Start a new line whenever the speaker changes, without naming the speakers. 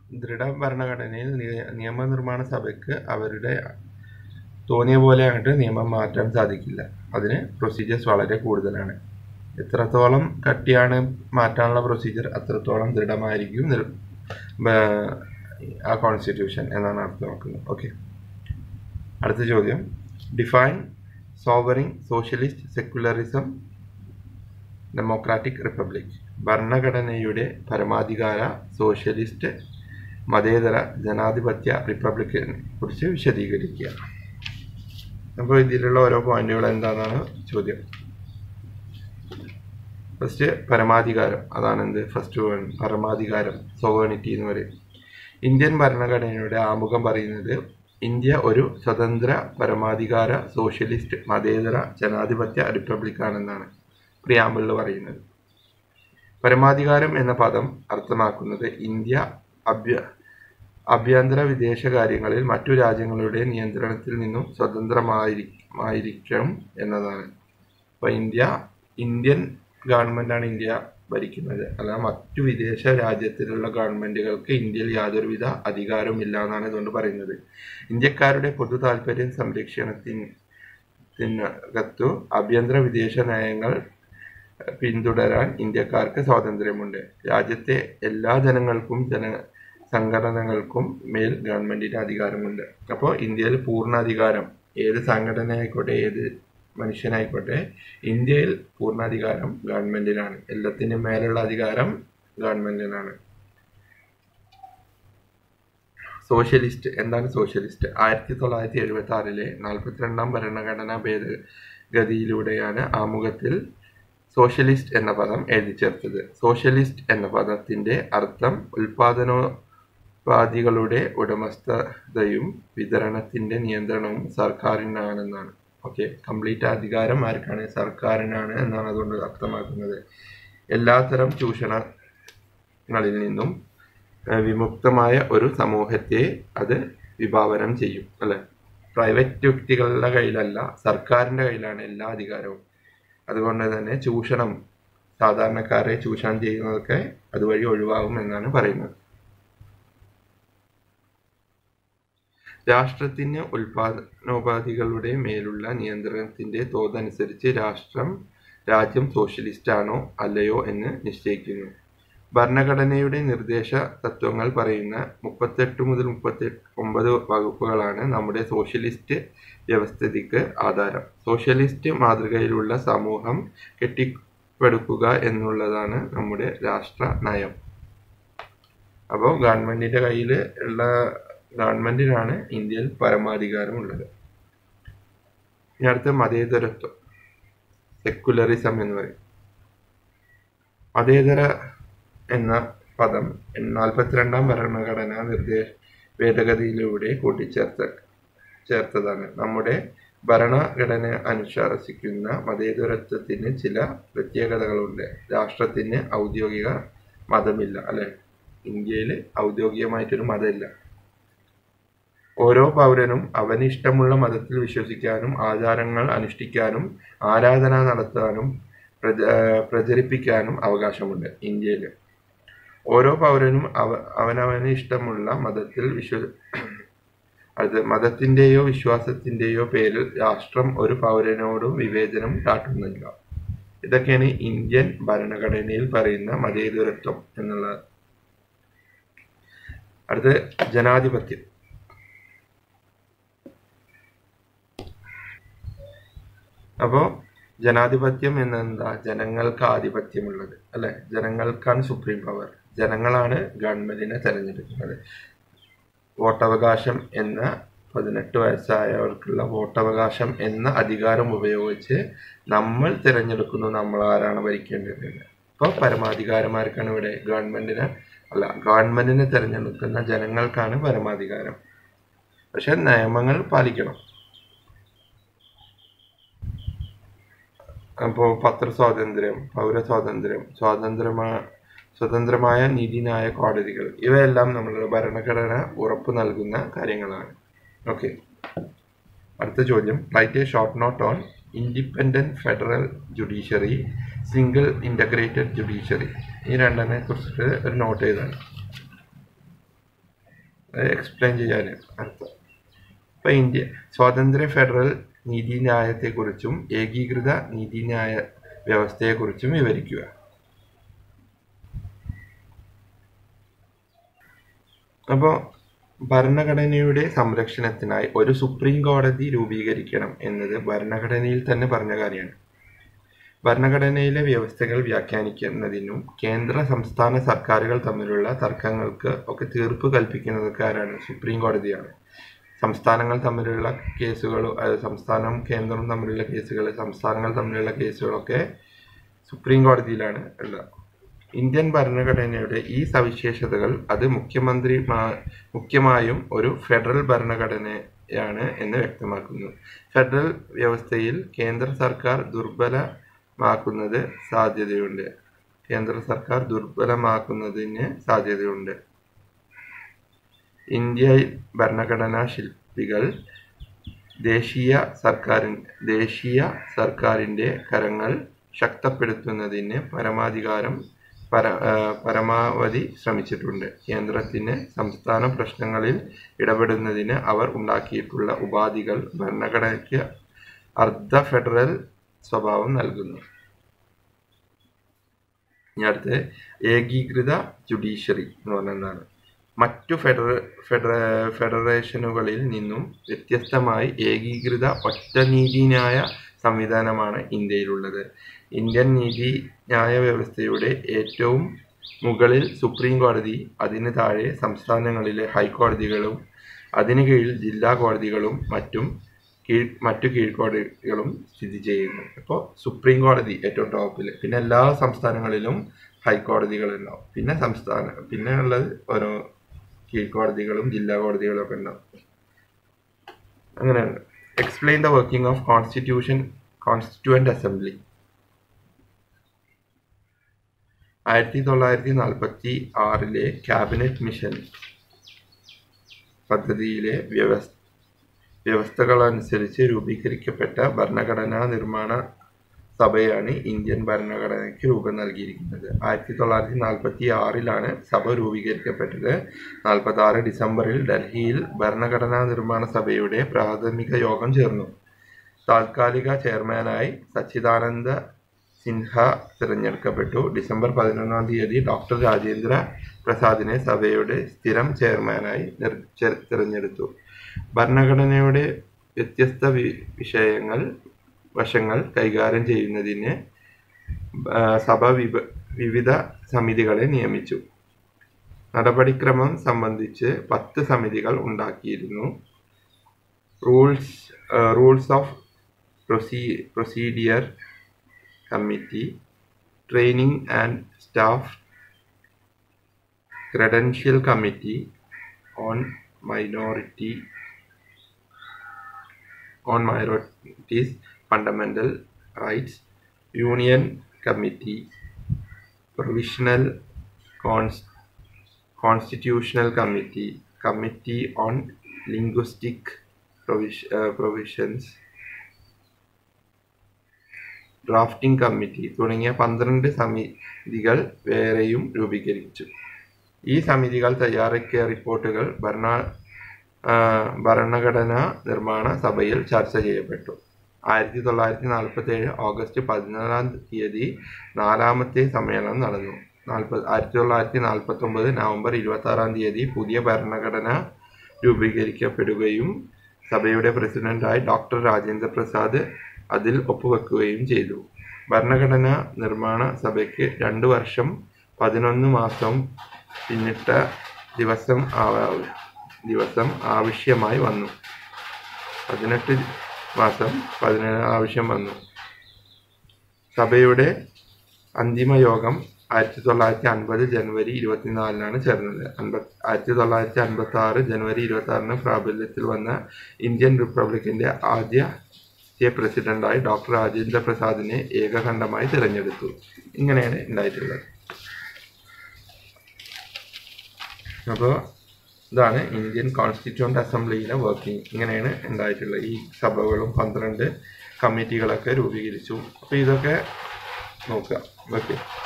ദൃഢ ഭരണഘടനയിൽ നിയ- നിയമനിർമ്മാണ സഭയ്ക്ക് അവരുടെ തോന്നിയ പോലെ അങ്ങോട്ട് നിയമം മാറ്റാൻ സാധിക്കില്ല അതിന് പ്രൊസീജിയേഴ്സ് വളരെ കൂടുതലാണ് എത്രത്തോളം കട്ടിയാണ് മാറ്റാനുള്ള പ്രൊസീജിയർ അത്രത്തോളം ദൃഢമായിരിക്കും നിർ- ബ- ആ കോൺസ്റ്റിറ്റ്യൂഷൻ എന്നാണ് അർത്ഥമാക്കുന്നത് ഓക്കെ അടുത്ത ചോദ്യം define sovereign socialist secularism democratic republic ഭരണഘടനയുടെ പരമാധികാര സോഷ്യലിസ്റ്റ് മതേതര ജനാധിപത്യ റിപ്പബ്ലിക്കിനെ കുറിച്ച് വിശദീകരിക്കുക അപ്പോൾ ഇതിലുള്ള ഓരോ പോയിന്റുകൾ എന്താണെന്നാണ് ചോദ്യം ഫസ്റ്റ് പരമാധികാരം അതാണ് എന്ത് ഫസ്റ്റ് പോയിന്റ് പരമാധികാരം സോവേണിറ്റി എന്ന് പറയും ഇന്ത്യൻ ഭരണഘടനയുടെ ആമുഖം പറയുന്നത് ഇന്ത്യ ഒരു സ്വതന്ത്ര പരമാധികാര സോഷ്യലിസ്റ്റ് മതേതര ജനാധിപത്യ റിപ്പബ്ലിക്കാണെന്നാണ് പ്രിയാമ്പിളിൽ പറയുന്നത് പരമാധികാരം എന്ന പദം അർത്ഥമാക്കുന്നത് ഇന്ത്യ അഭ്യ ആഭ്യന്തര വിദേശ കാര്യങ്ങളിൽ മറ്റു രാജ്യങ്ങളുടെ നിയന്ത്രണത്തിൽ നിന്നും സ്വതന്ത്രമായിരിക്കും എന്നതാണ് അപ്പോൾ ഇന്ത്യ ഇന്ത്യൻ ഗവൺമെൻറ്റാണ് ഇന്ത്യ ഭരിക്കുന്നത് അല്ല മറ്റു വിദേശ രാജ്യത്തിലുള്ള ഗവൺമെൻറ്റുകൾക്ക് ഇന്ത്യയിൽ യാതൊരുവിധ അധികാരവും ഇല്ല എന്നാണ് ഇതുകൊണ്ട് പറയുന്നത് ഇന്ത്യക്കാരുടെ പൊതു താല്പര്യം സംരക്ഷണത്തിനകത്തു ആഭ്യന്തര വിദേശ നയങ്ങൾ പിന്തുടരാൻ ഇന്ത്യക്കാർക്ക് സ്വാതന്ത്ര്യമുണ്ട് രാജ്യത്തെ എല്ലാ ജനങ്ങൾക്കും ജന സംഘടനകൾക്കും മേൽ ഗവൺമെന്റിന് അധികാരമുണ്ട് അപ്പോൾ ഇന്ത്യയിൽ പൂർണ്ണ അധികാരം ഏത് സംഘടന ആയിക്കോട്ടെ ഏത് മനുഷ്യനായിക്കോട്ടെ ഇന്ത്യയിൽ പൂർണ്ണാധികാരം ഗവൺമെന്റിനാണ് എല്ലാത്തിനും മേലുള്ള അധികാരം ഗവൺമെന്റിനാണ് സോഷ്യലിസ്റ്റ് എന്താണ് സോഷ്യലിസ്റ്റ് ആയിരത്തി തൊള്ളായിരത്തി എഴുപത്തി ആറിലെ നാൽപ്പത്തിരണ്ടാം ഭരണഘടനാ ഭേദഗതിയിലൂടെയാണ് ആമുഖത്തിൽ സോഷ്യലിസ്റ്റ് എന്ന പദം എഴുതി ചേർത്തത് സോഷ്യലിസ്റ്റ് എന്ന പദത്തിന്റെ അർത്ഥം ഉൽപാദനോപാധികളുടെ ഉടമസ്ഥതയും വിതരണത്തിന്റെ നിയന്ത്രണവും സർക്കാരിനാണെന്നാണ് ഓക്കെ കംപ്ലീറ്റ് അധികാരം ആർക്കാണ് സർക്കാരിനാണ് എന്നാണ് അതുകൊണ്ട് അർത്ഥമാക്കുന്നത് എല്ലാത്തരം ചൂഷണങ്ങളിൽ നിന്നും ഏഹ്, വിമുക്തമായ ഒരു സമൂഹത്തെ അത് വിഭാവനം ചെയ്യും അല്ലെ പ്രൈവറ്റ് വ്യക്തികളുടെ കയ്യിലല്ല സർക്കാരിന്റെ കയ്യിലാണ് എല്ലാ അധികാരവും അതുകൊണ്ട് തന്നെ ചൂഷണം സാധാരണക്കാരെ ചൂഷണം ചെയ്യുന്നതൊക്കെ അതുവഴി ഒഴിവാകും എന്നാണ് പറയുന്നത് രാഷ്ട്രത്തിന് ഉൽപാദനോപാധികളുടെ മേലുള്ള നിയന്ത്രണത്തിന്റെ തോതനുസരിച്ച് രാഷ്ട്രം രാജ്യം സോഷ്യലിസ്റ്റ് ആണോ അല്ലയോ എന്ന് നിശ്ചയിക്കുന്നു ഭരണഘടനയുടെ നിർദ്ദേശ തത്വങ്ങൾ പറയുന്ന മുപ്പത്തെട്ട് മുതൽ മുപ്പത്തി ഒമ്പത് വകുപ്പുകളാണ് നമ്മുടെ സോഷ്യലിസ്റ്റ് വ്യവസ്ഥിതിക്ക് ആധാരം സോഷ്യലിസ്റ്റ് മാതൃകയിലുള്ള സമൂഹം കെട്ടിപ്പടുക്കുക എന്നുള്ളതാണ് നമ്മുടെ രാഷ്ട്ര നയം അപ്പോൾ ഗവൺമെന്റിന്റെ കയ്യിൽ ഉള്ള ഗവൺമെന്റിനാണ് ഇന്ത്യയിൽ പരമാധികാരമുള്ളത് ഇനി അടുത്ത മതേതരത്വം സെക്കുലറിസം എന്ന് പറയും മതേതര എന്ന പദം നാൽപ്പത്തിരണ്ടാം ഭരണഘടനാ നിർദ്ദേശ ഭേദഗതിയിലൂടെ കൂട്ടിച്ചേർത്ത ചേർത്തതാണ് നമ്മുടെ ഭരണഘടന അനുശാസിക്കുന്ന മതേതരത്വത്തിന് ചില പ്രത്യേകതകളുണ്ട് രാഷ്ട്രത്തിന് ഔദ്യോഗിക മതമില്ല അല്ലെ ഇന്ത്യയിൽ ഔദ്യോഗികമായിട്ടൊരു മതമില്ല ഓരോ പൗരനും അവന് ഇഷ്ടമുള്ള മതത്തിൽ വിശ്വസിക്കാനും ആചാരങ്ങൾ അനുഷ്ഠിക്കാനും ആരാധന നടത്താനും പ്രച പ്രചരിപ്പിക്കാനും അവകാശമുണ്ട് ഇന്ത്യയിൽ ഓരോ പൗരനും അവ അവനവന് ഇഷ്ടമുള്ള മതത്തിൽ വിശ്വ അത് മതത്തിന്റെയോ വിശ്വാസത്തിന്റെയോ പേരിൽ രാഷ്ട്രം ഒരു പൗരനോടും വിവേചനം കാട്ടുന്നില്ല ഇതൊക്കെയാണ് ഇന്ത്യൻ ഭരണഘടനയിൽ പറയുന്ന മതേതരത്വം എന്നുള്ളത് അടുത്ത് ജനാധിപത്യം അപ്പോൾ ജനാധിപത്യം എന്നെന്താ ജനങ്ങൾക്ക് ആധിപത്യമുള്ളത് അല്ലെ ജനങ്ങൾക്കാണ് സുപ്രീം പവർ ജനങ്ങളാണ് ഗവൺമെന്റിനെ തെരഞ്ഞെടുക്കുന്നത് വോട്ടവകാശം എന്ന പതിനെട്ട് വയസ്സായവർക്കുള്ള വോട്ടവകാശം എന്ന അധികാരം ഉപയോഗിച്ച് നമ്മൾ തിരഞ്ഞെടുക്കുന്നു നമ്മൾ ആരാണ് ഭരിക്കേണ്ടത് ഇപ്പോൾ പരമാധികാരമാർക്കാണ് ഇവിടെ ഗവൺമെന്റിന് അല്ല ഗവൺമെന്റിനെ തിരഞ്ഞെടുക്കുന്ന ജനങ്ങൾക്കാണ് പരമാധികാരം പക്ഷെ നിയമങ്ങൾ പാലിക്കണം അപ്പോൾ പത്രസ്വാതന്ത്ര്യം പൗരസ്വാതന്ത്ര്യം സ്വാതന്ത്ര്യമായ സ്വതന്ത്രമായ നീതിന്യായ കോടതികൾ ഇവയെല്ലാം നമ്മളുടെ ഭരണഘടന ഉറപ്പു നൽകുന്ന കാര്യങ്ങളാണ് ഓക്കെ അടുത്ത ചോദ്യം write a short note on independent federal judiciary single integrated judiciary ഈ രണ്ടെണ്ണെ കുറിച്ചിട്ട് ഒരു നോട്ട് ചെയ്താണ് എക്സ്പ്ലെയിൻ ചെയ്യാൻ അർത്ഥം ഇപ്പം ഇന്ത്യ സ്വാതന്ത്ര്യ ഫെഡറൽ നീതിന്യായത്തെക്കുറിച്ചും ഏകീകൃത നീതിന്യായ വ്യവസ്ഥയെക്കുറിച്ചും വിവരിക്കുക അപ്പോൾ ഭരണഘടനയുടെ സംരക്ഷണത്തിനായി ഒരു സുപ്രീം കോടതി രൂപീകരിക്കണം എന്നത് ഭരണഘടനയിൽ തന്നെ പറഞ്ഞ കാര്യമാണ് ഭരണഘടനയിലെ വ്യവസ്ഥകൾ വ്യാഖ്യാനിക്കുന്നതിനും കേന്ദ്ര സംസ്ഥാന സർക്കാരുകൾ തമ്മിലുള്ള തർക്കങ്ങൾക്ക് ഒക്കെ തീർപ്പ് കൽപ്പിക്കുന്നതൊക്കെ ആരാണ് സുപ്രീം കോടതിയാണ് സംസ്ഥാനങ്ങൾ തമ്മിലുള്ള കേസുകൾ സംസ്ഥാനം കേന്ദ്രം തമ്മിലുള്ള കേസുകൾ സംസ്ഥാനങ്ങൾ തമ്മിലുള്ള കേസുകളൊക്കെ സുപ്രീം കോടതിയിലാണ് ഉള്ളത് ഇന്ത്യൻ ഭരണഘടനയുടെ ഈ സവിശേഷതകൾ അത് മുഖ്യമന്ത്രി മുഖ്യമായും ഒരു ഫെഡറൽ ഭരണഘടനയാണ് എന്ന് വ്യക്തമാക്കുന്നു ഫെഡറൽ വ്യവസ്ഥയിൽ കേന്ദ്ര സർക്കാർ ദുർബലമാക്കുന്നത് സാധ്യതയുണ്ട് കേന്ദ്ര സർക്കാർ ദുർബലമാക്കുന്നതിന് സാധ്യതയുണ്ട് ഇന്ത്യ ഭരണഘടനാ ശില്പികൾ ദേശീയ സർക്കാരിൻ ദേശീയ സർക്കാരിൻ്റെ കരങ്ങൾ ശക്തപ്പെടുത്തുന്നതിന് പരമാധികാരം പര പരമാവധി ശ്രമിച്ചിട്ടുണ്ട് കേന്ദ്രത്തിന് സംസ്ഥാന പ്രശ്നങ്ങളിൽ ഇടപെടുന്നതിന് അവർ ഉണ്ടാക്കിയിട്ടുള്ള ഉപാധികൾ ഭരണഘടനയ്ക്ക് അർദ്ധ ഫെഡറൽ സ്വഭാവം നൽകുന്നു ഇനി അടുത്ത് ഏകീകൃത ജുഡീഷ്യറി എന്ന് പറഞ്ഞാൽ എന്താണ് മറ്റു ഫെഡറ ഫെഡറ ഫെഡറേഷനുകളിൽ നിന്നും വ്യത്യസ്തമായി ഏകീകൃത ഒറ്റ നീതിന്യായ സംവിധാനമാണ് ഇന്ത്യയിലുള്ളത് ഇന്ത്യൻ നീതിന്യായ വ്യവസ്ഥയുടെ ഏറ്റവും മുകളിൽ സുപ്രീം കോടതി അതിന് താഴെ സംസ്ഥാനങ്ങളിലെ ഹൈക്കോടതികളും അതിന് കീഴിൽ ജില്ലാ കോടതികളും മറ്റും കീഴ് മറ്റു കീഴ്ക്കോടതികളും സ്ഥിതി ചെയ്യുന്നു അപ്പോൾ സുപ്രീം കോടതി ഏറ്റവും ടോപ്പിൽ പിന്നെ എല്ലാ സംസ്ഥാനങ്ങളിലും ഹൈക്കോടതികളുണ്ടാവും പിന്നെ സംസ്ഥാന പിന്നെ ഉള്ളത് ഓരോ കീഴ്ക്കോടതികളും ജില്ലാ കോടതികളും ഒക്കെ ഉണ്ടാവും അങ്ങനെയുണ്ട് explain the working of constitution constituent assembly ആയിരത്തി തൊള്ളായിരത്തി നാൽപ്പത്തി ആറിലെ ക്യാബിനറ്റ് മിഷൻ പദ്ധതിയിലെ വ്യവസ്ഥ വ്യവസ്ഥകളനുസരിച്ച് രൂപീകരിക്കപ്പെട്ട ഭരണഘടനാ നിർമ്മാണ സഭയാണ് ഇന്ത്യൻ ഭരണഘടനയ്ക്ക് രൂപം നൽകിയിരിക്കുന്നത് ആയിരത്തി തൊള്ളായിരത്തി നാൽപ്പത്തി ആറിലാണ് സഭ രൂപീകരിക്കപ്പെട്ടത് നാൽപ്പത്തി ആറ് ഡിസംബറിൽ ഡൽഹിയിൽ ഭരണഘടനാ നിർമ്മാണ സഭയുടെ പ്രാഥമിക യോഗം ചേർന്നു താൽക്കാലിക ചെയർമാനായി സച്ചിദാനന്ദ സിൻഹ തിരഞ്ഞെടുക്കപ്പെട്ടു ഡിസംബർ പതിനൊന്നാം തീയതി ഡോക്ടർ രാജേന്ദ്ര പ്രസാദിനെ സഭയുടെ സ്ഥിരം ചെയർമാനായി തിരഞ്ഞെടുത്തു ഭരണഘടനയുടെ വ്യത്യസ്ത വിഷയങ്ങൾ വശങ്ങൾ കൈകാര്യം ചെയ്യുന്നതിന് സഭ വിഭ വിവിധ സമിതികളെ നിയമിച്ചു നടപടിക്രമം സംബന്ധിച്ച് പത്ത് സമിതികൾ ഉണ്ടാക്കിയിരുന്നു rules rules of proce procedure committee training and staff credential committee on minority on minorities fundamental rights union committee provisional Cons- constitutional committee committee on linguistic provis- uh, provisions drafting committee തുടങ്ങിയ പന്ത്രണ്ട് സമിതികൾ വേറെയും രൂപീകരിച്ചു ഈ സമിതികൾ തയ്യാറാക്കിയ റിപ്പോർട്ടുകൾ ഭരണ ഭരണഘടനാ നിർമ്മാണ സഭയിൽ ചർച്ച ചെയ്യപ്പെട്ടു ആയിരത്തി തൊള്ളായിരത്തി നാൽപ്പത്തി ഏഴ് ഓഗസ്റ്റ് പതിനാലാം തീയതി നാലാമത്തെ സമ്മേളനം നടന്നു നാൽപ്പത് ആയിരത്തി തൊള്ളായിരത്തി നാൽപ്പത്തി ഒമ്പത് നവംബർ ഇരുപത്തി ആറാം തീയതി പുതിയ ഭരണഘടന രൂപീകരിക്കപ്പെടുകയും സഭയുടെ പ്രസിഡന്റായി ഡോക്ടർ രാജേന്ദ്ര പ്രസാദ് അതിൽ ഒപ്പുവെക്കുകയും ചെയ്തു ഭരണഘടനാ നിർമ്മാണ സഭയ്ക്ക് രണ്ടു വർഷം പതിനൊന്ന് മാസം പിന്നിട്ട ദിവസം ദിവസം ആവശ്യമായി വന്നു പതിനെട്ട് മാസം പതിനേഴ് ആവശ്യം വന്നു സഭയുടെ അന്തിമ യോഗം ആയിരത്തി തൊള്ളായിരത്തി അൻപത് ജനുവരി ഇരുപത്തിനാലിനാണ് ചേർന്നത് അൻപത് ആയിരത്തി തൊള്ളായിരത്തി അൻപത്തി ആറ് ജനുവരി ഇരുപത്തി ആറിന് പ്രാബല്യത്തിൽ വന്ന ഇന്ത്യൻ റിപ്പബ്ലിക്കിന്റെ ആദ്യ പ്രസിഡന്റായി ഡോക്ടർ രാജേന്ദ്ര പ്രസാദിനെ ഏകകണ്ഠമായി തിരഞ്ഞെടുത്തു ഇങ്ങനെയാണ് ഉണ്ടായിട്ടുള്ളത് അപ്പോൾ ഇതാണ് ഇന്ത്യൻ കോൺസ്റ്റിറ്റ്യൂവൻ്റ് അസംബ്ലിയിലെ വർക്കിംഗ് ഇങ്ങനെയാണ് ഉണ്ടായിട്ടുള്ളത് ഈ സഭകളും പന്ത്രണ്ട് കമ്മിറ്റികളൊക്കെ രൂപീകരിച്ചു അപ്പോൾ ഇതൊക്കെ നോക്കുക ഓക്കെ